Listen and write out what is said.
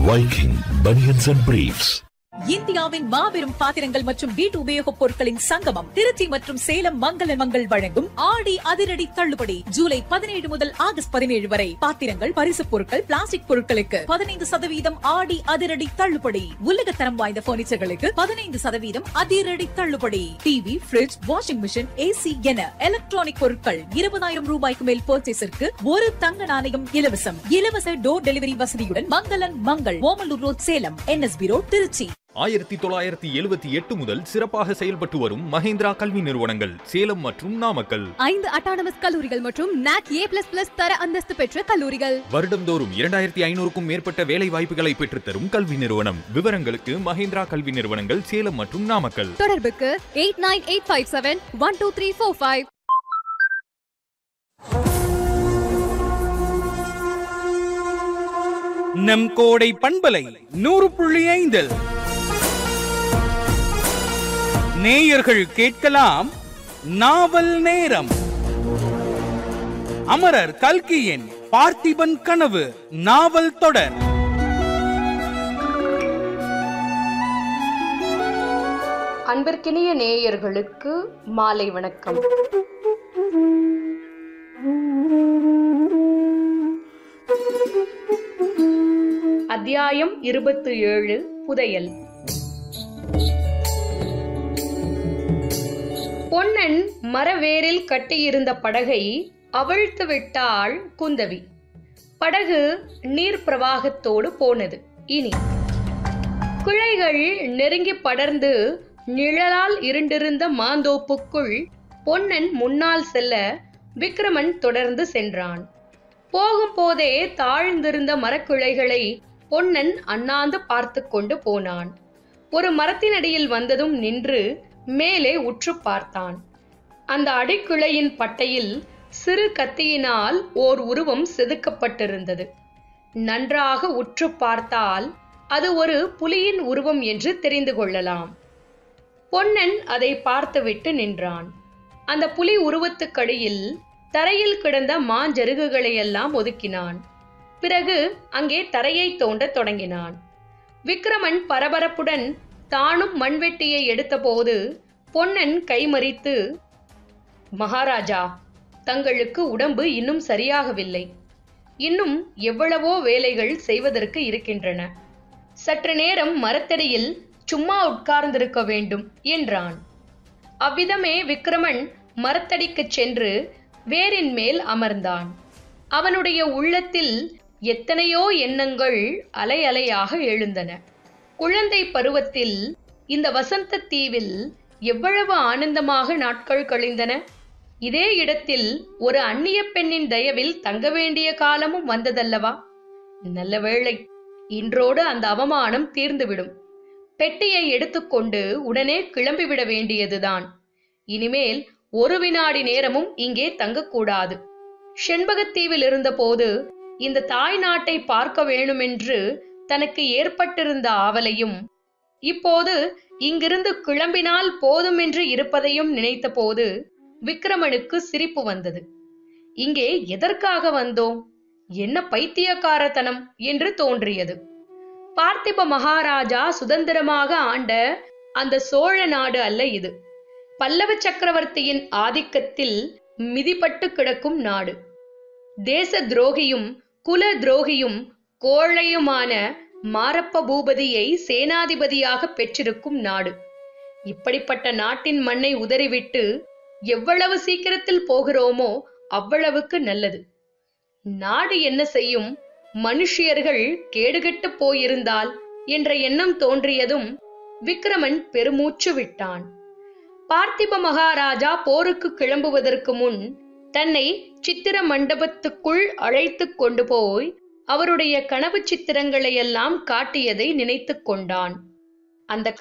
Viking Bunions and Briefs. இந்தியாவின் மாபெரும் பாத்திரங்கள் மற்றும் வீட்டு உபயோகப் பொருட்களின் சங்கமம் திருச்சி மற்றும் சேலம் மங்கள மங்கள் வழங்கும் ஆடி அதிரடி தள்ளுபடி ஜூலை பதினேழு முதல் ஆகஸ்ட் பதினேழு வரை பாத்திரங்கள் பரிசுப் பொருட்கள் பிளாஸ்டிக் பொருட்களுக்கு பதினைந்து சதவீதம் ஆடி அதிரடி தள்ளுபடி உலகத்தரம் வாய்ந்த பர்னிச்சர்களுக்கு பதினைந்து சதவீதம் அதிரடி தள்ளுபடி TV fridge washing machine AC என எலக்ட்ரானிக் பொருட்கள் இருபதாயிரம் ரூபாய்க்கு மேல் பர்ச்சேஸிற்கு ஒரு தங்க நாணயம் இலவசம் இலவச டோர் டெலிவரி வசதியுடன் மங்களன் Mangal Omalur road Salem NSP road Trichy ஆயிரத்தி தொள்ளாயிரத்தி எழுபத்தி எட்டு முதல் சிறப்பாக செயல்பட்டு வரும் மஹேந்திரா கல்வி நிறுவனங்கள் சேலம் மற்றும் நாமக்கல் ஐந்து அட்டானமஸ் கல்லூரிகள் மற்றும் நாக் ஏ பிளஸ் பிளஸ் தர அந்தஸ்து பெற்ற கல்லூரிகள் வருடந்தோறும் இரண்டாயிரத்தி ஐநூறுக்கும் மேற்பட்ட வேலை வாய்ப்புகளை பெற்றுத்தரும் கல்வி நிறுவனம் விவரங்களுக்கு மஹேந்திரா கல்வி நிறுவனங்கள் சேலம் மற்றும் நாமக்கல் தொடர்புக்கு eight nine eight five seven one two three four five நம் கோடை பண்பலை நூறு புள்ளி ஐந்தில் நேயர்கள் கேட்கலாம் நாவல் நேரம் அமரர் கல்கியின் பார்த்திபன் கனவு நாவல் தொடர் அன்பிற்கினிய நேயர்களுக்கு மாலை வணக்கம் அத்தியாயம் இருபத்து ஏழு புதையல் பொன்னன் மரவேரில் கட்டியிருந்த படகை அவிழ்த்து விட்டாள் குந்தவி படகு நீர் பிரவாகத்தோடு போனது இனி கிளைகள் நெருங்கி படர்ந்து நிழலால் இருண்டிருந்த மாந்தோப்புக்குள் பொன்னன் முன்னால் செல்ல விக்ரமன் தொடர்ந்து சென்றான் போகும்போதே தாழ்ந்திருந்த மரக்கிளைகளை பொன்னன் அண்ணாந்து பார்த்து கொண்டு போனான் ஒரு மரத்தினடியில் வந்ததும் நின்று மேலே உற்று பார்த்தான் அந்த அடிக்கிளையின் பட்டையில் சிறு கத்தியினால் ஓர் உருவம் செதுக்கப்பட்டிருந்தது நன்றாக உற்று பார்த்தால் அது ஒரு புலியின் உருவம் என்று தெரிந்து கொள்ளலாம் பொன்னன் அதை பார்த்துவிட்டு நின்றான் அந்த புலி உருவத்துக்கடியில் தரையில் கிடந்த மாஞ்சருகுகளையெல்லாம் ஒதுக்கினான் பிறகு அங்கே தரையை தோண்டத் தொடங்கினான் விக்ரமன் பரபரப்புடன் தானும் மண்வெட்டியை எடுத்தபோது பொன்னன் கைமறித்து மகாராஜா தங்களுக்கு உடம்பு இன்னும் சரியாகவில்லை இன்னும் எவ்வளவோ வேலைகள் செய்வதற்கு இருக்கின்றன சற்று நேரம் மரத்தடியில் சும்மா உட்கார்ந்திருக்க வேண்டும் என்றான் அவ்விதமே விக்ரமன் மரத்தடிக்குச் சென்று வேரின் மேல் அமர்ந்தான் அவனுடைய உள்ளத்தில் எத்தனையோ எண்ணங்கள் அலை அலையாக எழுந்தன குழந்தை பருவத்தில் இந்த வசந்த தீவில் எவ்வளவு ஆனந்தமாக நாட்கள் கழிந்தன இதே இடத்தில் ஒரு அந்நிய பெண்ணின் தயவில் தங்க வேண்டிய காலமும் வந்ததல்லவா நல்ல வேளை இன்றோடு அந்த அவமானம் தீர்ந்துவிடும் பெட்டியை எடுத்துக்கொண்டு உடனே கிளம்பிவிட வேண்டியதுதான் இனிமேல் ஒரு வினாடி நேரமும் இங்கே தங்கக்கூடாது செண்பகத்தீவில் இருந்தபோது இந்த தாய் நாட்டை பார்க்க வேணுமென்று தனக்கு ஏற்பட்டிருந்த ஆவலையும் இப்போது இங்கிருந்து கிளம்பினால் போதும் என்று இருப்பதையும் நினைத்தபோது விக்ரமனுக்கு சிரிப்பு வந்தது இங்கே எதற்காக வந்தோம் என்ன பைத்தியக்காரத்தனம் என்று தோன்றியது பார்த்திப மகாராஜா சுதந்திரமாக ஆண்ட அந்த சோழ நாடு அல்ல இது பல்லவ சக்கரவர்த்தியின் ஆதிக்கத்தில் மிதிப்பட்டு கிடக்கும் நாடு தேச துரோகியும் குல துரோகியும் கோழையுமான மாரப்ப பூபதியை சேனாதிபதியாக பெற்றிருக்கும் நாடு இப்படிப்பட்ட நாட்டின் மண்ணை உதறிவிட்டு எவ்வளவு சீக்கிரத்தில் போகிறோமோ அவ்வளவுக்கு நல்லது நாடு என்ன செய்யும் மனுஷியர்கள் கேடுகெட்டு போயிருந்தால் என்ற எண்ணம் தோன்றியதும் விக்ரமன் பெருமூச்சு விட்டான் பார்த்திப மகாராஜா போருக்கு கிளம்புவதற்கு முன் தன்னை சித்திர மண்டபத்துக்குள் அழைத்து கொண்டு போய் அவருடைய கனவு சித்திரங்களையெல்லாம் காட்டியதை நினைத்து கொண்டான் அந்த